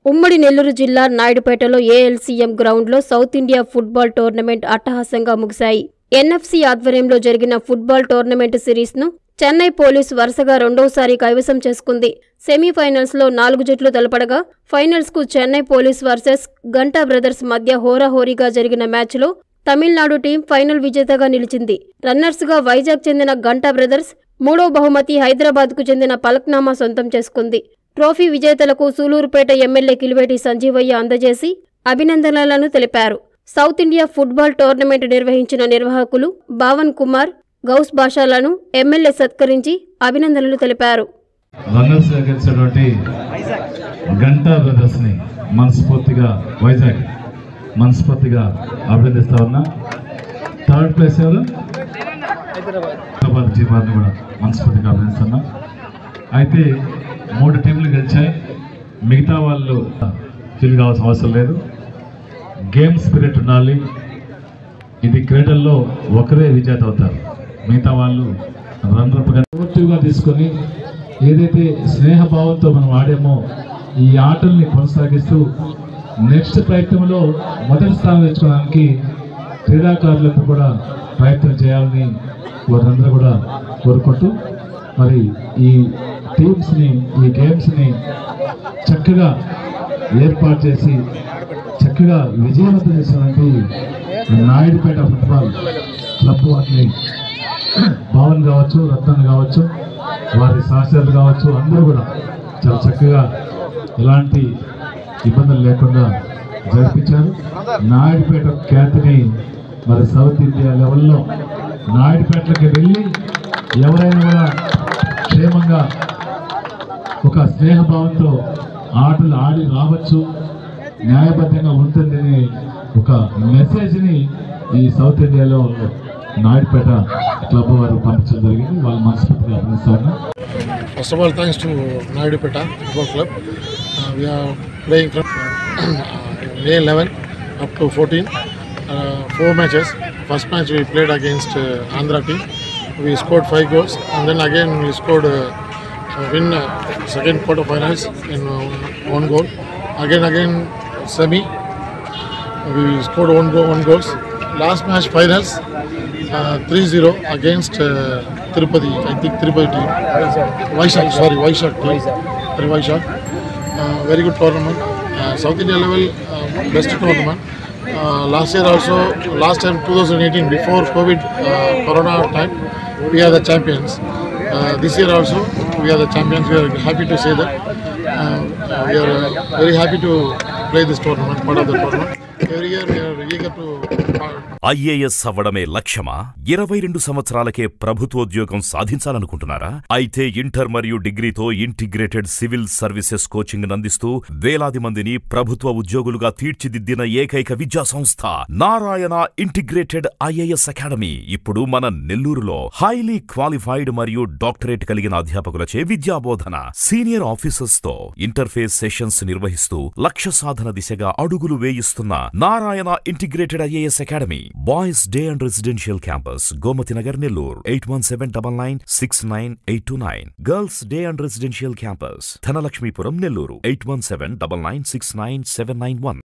ఉమ్మడి నెల్లూరు జిల్లా నాయుడుపేటలో ఏఎల్సీఎం గ్రౌండ్లో సౌత్ ఇండియా ఫుట్బాల్ టోర్నమెంట్ అట్టహాసంగా ముగిశాయి ఎన్ఎఫ్సి ఆధ్వర్యంలో జరిగిన ఫుట్బాల్ టోర్నమెంట్ సిరీస్ను చెన్నై పోలీస్ వరుసగా రెండోసారి కైవసం చేసుకుంది సెమీఫైనల్స్లో నాలుగు జట్లు తలపడగా ఫైనల్స్కు Chennai police versus Ganta brothers మధ్య హోరాహోరీగా జరిగిన మ్యాచ్లో తమిళనాడు టీం ఫైనల్ విజేతగా నిలిచింది రన్నర్స్గా వైజాగ్ చెందిన గంటా బ్రదర్స్ మూడో బహుమతి హైదరాబాద్కు చెందిన పలక్నామా సొంతం చేసుకుంది ట్రోఫీ విజేతలకు సూలూరుపేట ఎమ్మెల్యే కిలివేటి సంజీవయ్య అందజేసి అభినందనలను తెలిపారు సౌత్ ఇండియా ఫుట్బాల్ టోర్నమెంట్ నిర్వహించిన నిర్వాహకులు భావన్ కుమార్ గౌస్ భాషాలను ఎమ్మెల్యే సత్కరించి అభినందనలు తెలిపారు రన్నర్స్ గా గెలిచినటువంటి గంటా బ్రదర్స్ ని మనస్ఫూర్తిగా వైజాగ్ మనస్ఫూర్తిగా అభినందిస్తా ఉన్నా థర్డ్ ప్లేస్ ఎవరు హైదరాబాద్ జీవాన్ని కూడా మనస్ఫూర్తిగా అభినందిస్తున్నా అయితే మూడు టీంలు గెలిచాయి మిగతా వాళ్ళు ఫీల్ కావాల్సిన అవసరం లేదు గేమ్ స్పిరిట్ ఉండాలి ఇది క్రీడల్లో ఒకరే విజేత అవుతారు మిగతా వాళ్ళు రన్రప్గా స్పోర్టివ్గా తీసుకొని ఏదైతే స్నేహభావంతో మనం ఆడామో ఈ ఆటల్ని కొనసాగిస్తూ నెక్స్ట్ ప్రయత్నంలో మొదటి స్థానం తెచ్చుకోవడానికి క్రీడాకారులకు కూడా ప్రయత్నం చేయాలని వారందరూ కూడా కోరుకుంటూ మరి ఈ టీమ్స్ని ఈ గేమ్స్ని చక్కగా ఏర్పాటు చేసి చక్కగా విజయవంతం చేసినటువంటి నాయుడుపేట ఫుట్బాల్ క్లబ్ వారిని భావన్ కావచ్చు రత్న కావచ్చు వారి సహచరులు కావచ్చు అందరూ కూడా చాలా చక్కగా ఎలాంటి ఇబ్బందులు లేకుండా జరిపించారు నాయుడుపేట ఖ్యాతిని మరి సౌత్ ఇండియా లెవెల్లో నాయుడుపేటకి వెళ్ళి ఎవరైనా కూడా క్షేమంగా ఒక స్నేహభావంతో ఆటలు ఆడి రావచ్చు న్యాయబద్ధంగా ఉంటుందని ఒక మెసేజ్ని ఈ సౌత్ ఇండియాలో నాయుడుపేట క్లబ్ వారు పంపించడం జరిగింది వాళ్ళు మనస్ఫూర్తిగా అభినందిస్తాను First of all, thanks to Naidu Peta Football Club. Uh, we are playing from uh, May 11 up to 14. Uh, four matches. First match we played against uh, Andhra team. We scored five goals, and then again we scored uh, a win uh, second quarterfinals in uh, one goal. Again, again semi. We scored one goal, one goals. Last match finals, uh, 3-0 against uh, Tirupati. I think Tirupati team. Vaishak, sorry, Vaishak team. Sorry, Vaishak. Uh, very good tournament. Uh, South India level, uh, best tournament. Uh, last year also, last time 2018, before COVID, uh, Corona time, we are the champions. Uh, this year also, we are the champions. We are happy to say that. Uh, we are uh, very happy to play this tournament, part of the tournament. Every year we are eager to. Uh, IAS అవ్వడమే లక్ష్యమా ఇరవై రెండు సంవత్సరాలకే ప్రభుత్వోద్యోగం సాధించాలనుకుంటున్నారా అయితే inter మరియు డిగ్రీతో integrated civil services coaching అందిస్తూ వేలాది మందిని ప్రభుత్వ ఉద్యోగులుగా తీర్చిదిద్దిన ఏకైక విద్యా సంస్థ నారాయణ ఇంటిగ్రేటెడ్ ఐఏఎస్ అకాడమీ ఇప్పుడు మన నెల్లూరులో హైలీ క్వాలిఫైడ్ మరియు డాక్టరేట్ కలిగిన అధ్యాపకులచే విద్యాబోధన సీనియర్ ఆఫీసర్స్ తో ఇంటర్ఫేస్ సెషన్స్ నిర్వహిస్తూ లక్ష్య సాధన దిశగా అడుగులు వేయిస్తున్న Narayana integrated IAS academy boys day and residential campus Gomathi Nagar Nellore eight one seven double nine six nine eight two nine girls day and residential campus Dhanalakshmipuram Nellore eight one seven double nine six nine seven nine one